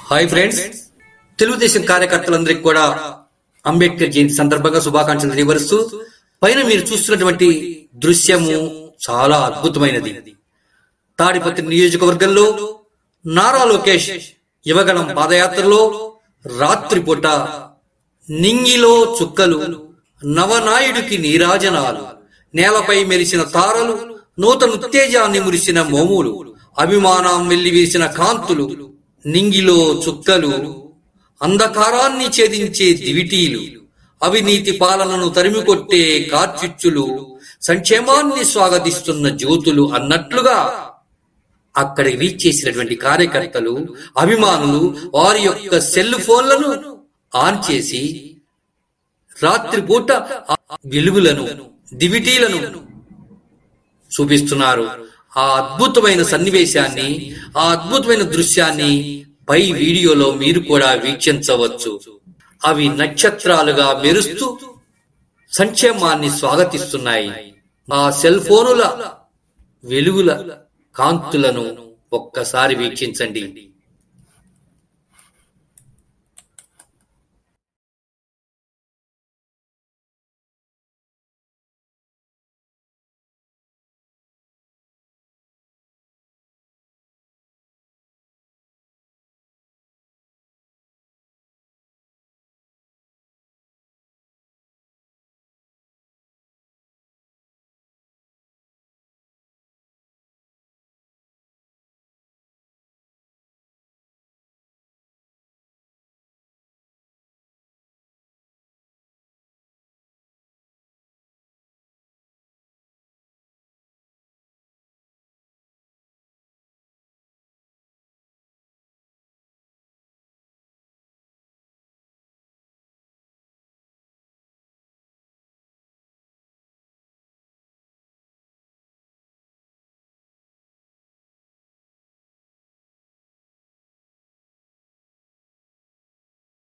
hi friends Telugu Desam కార్యకర్తలందరికీ కూడా అంబేద్కర్ జయంతి సందర్భంగా శుభాకాంక్షలు తెలియవరుస్తూ పైన మీరు చూస్తున్నటువంటి దృశ్యము చాలా అద్భుతమైనది తాడిపత్రి నియోజకవర్గంలో నారా లోకేష్ యువగణం పాదయాత్రలో రాత్రిపూట నింగిలో చుక్కలు నవనాయుడికి నీరాజనాలు నేలపై మెరిసిన తారలు నూతన ఉత్తేజాన్ని మురిసిన మోములు అభిమానం వెళ్లి వీసిన కాంతులు నింగిలో చుక్కలు అంధకారాన్ని ఛేదించే దివిటీలు అవినీతి పాలనను తరిమికొట్టే కార్చిచ్చులు సంక్షేమాన్ని స్వాగతిస్తున్న జ్యోతులు అన్నట్లుగా అక్కడికి రీచ్ చేసినటువంటి కార్యకర్తలు అభిమానులు వారి యొక్క సెల్ ఫోన్లను ఆన్ చేసి రాత్రిపూట ఆ వెలుగులను దివిటీలను చూపిస్తున్నారు ఆ అద్భుతమైన సన్నివేశాన్ని ఆ అద్భుతమైన దృశ్యాన్ని పై వీడియోలో మీరు కూడా వీక్షించవచ్చు అవి నక్షత్రాలుగా మెరుస్తూ సంక్షేమాన్ని స్వాగతిస్తున్నాయి ఆ సెల్ ఫోనుల వెలుగుల కాంతులను ఒక్కసారి వీక్షించండి